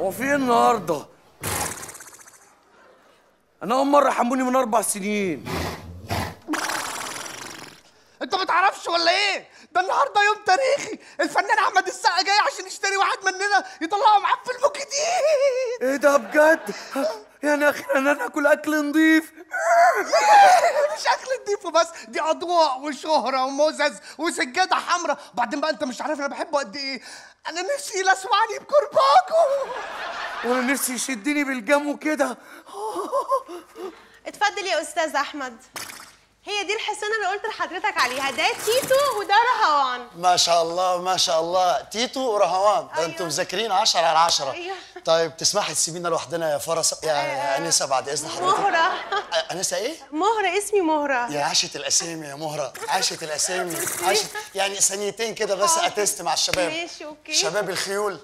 هو في ايه النهارده انا اول مره حموني من اربع سنين انت ما تعرفش ولا ايه ده النهارده يوم تاريخي الفنان احمد السقا جاي عشان يشتري واحد مننا يطلعه معاه في فيلم جديد ايه ده بجد يعني اخيرا انا اكل اكل نظيف مش اكل نضيف وبس دي اضواء وشهره وموزز وسجاده حمراء وبعدين بقى انت مش عارف انا بحبه قد ايه انا نفسي يلسوعني بكرباجه وانا نفسي يشدني بالجمو كده اتفضل يا استاذ احمد هي دي الحصانه اللي قلت لحضرتك عليها ده تيتو وده رهوان ما شاء الله ما شاء الله تيتو ورهوان ده أيوة. انتم مذاكرين 10 على 10 أيوة. طيب تسمحي تسيبينا لوحدنا يا فرس يا يا انسه بعد اذن حضرتك مهره أ- انسه ايه؟ مهره اسمي مهره يا عاشت الاسامي يا مهره عاشت الاسامي عاشت يعني ثانيتين كده بس اتست مع الشباب ماشي، أوكي. شباب الخيول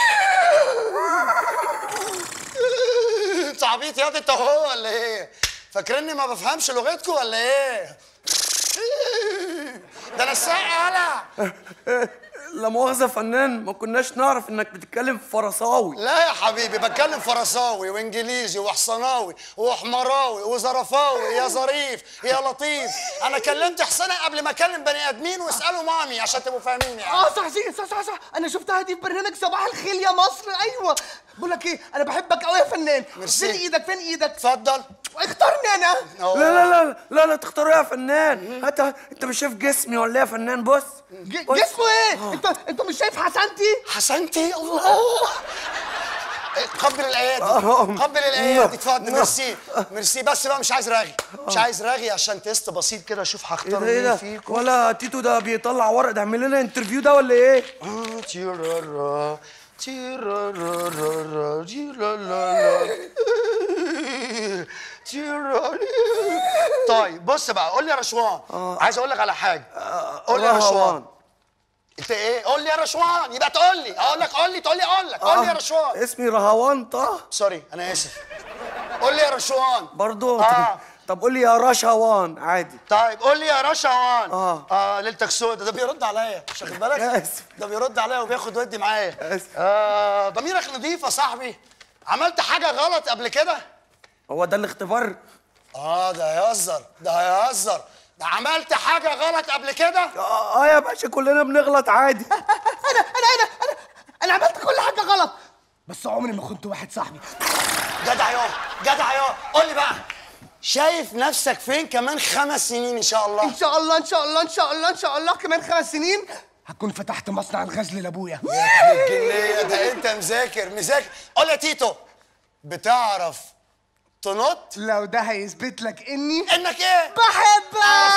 انت عبيط ياض انت هو ولا ايه؟ فاكرني ما بفهمش لغتكم ولا ايه؟ ده انا الساقع يالا لا مؤاخذه فنان ما كناش نعرف انك بتتكلم فرنساوي لا يا حبيبي بتكلم فرنساوي وانجليزي وحصناوي وحمراوي وزرفاوي يا ظريف يا لطيف انا كلمت حسنة قبل ما اكلم بني ادمين واسالوا مامي عشان تبقوا فاهمين يعني اه صح صح صح صح, صح. انا شفتها دي في برنامج صباح الخير يا مصر ايوه بقول لك ايه انا بحبك قوي يا فنان ميرسي. فين ايدك فين ايدك اتفضل اختارني انا لا لا لا لا لا تختاروا يا فنان انت انت مش شايف جسمي ولا ايه يا فنان بص ج- بص. جسمه ايه انت انت مش شايف حسنتي حسنتي الله قبل الايادي آه. قبل الايادي اتفضل ميرسي ميرسي بس بقى مش عايز رغي مش عايز رغي عشان تيست بسيط كده اشوف ايه هختار ده ايه مين ده فيكم ولا تيتو ده بيطلع ورق ده عامل لنا انترفيو ده ولا ايه آه، تيرارا تيرارارارا تيرارارا تيرارا طيب بص بقى قول لي يا رشوان عايز اقول لك على حاجه قول لي يا رشوان رهوان. انت ايه قول لي يا رشوان يبقى تقول لي اقول لك قول لي تقول لي اقول لك قول لي يا رشوان اسمي رهوان طه سوري انا اسف قول لي يا رشوان برضو آه. طب قول لي يا رشوان عادي طيب قول لي يا رشوان آه. اه ليلتك سودة ده بيرد عليا مش واخد بالك آسف. ده بيرد عليا وبياخد ودي معايا آسف. آه ضميرك نضيف يا صاحبي عملت حاجه غلط قبل كده هو ده الاختبار اه ده هيهزر ده هيهزر ده عملت حاجه غلط قبل كده اه آه يا باشا كلنا بنغلط عادي انا انا انا انا انا عملت كل حاجه غلط بس عمري ما كنت واحد صاحبي جدع يا جدع يا قول لي بقى شايف نفسك فين كمان خمس سنين ان شاء الله ان شاء الله ان شاء الله ان شاء الله ان شاء الله كمان خمس سنين هكون فتحت مصنع الغزل لابويا يا ابن الجنيه ده انت مذاكر مذاكر قول يا تيتو بتعرف تنط لو ده هيثبت لك اني انك ايه بحبك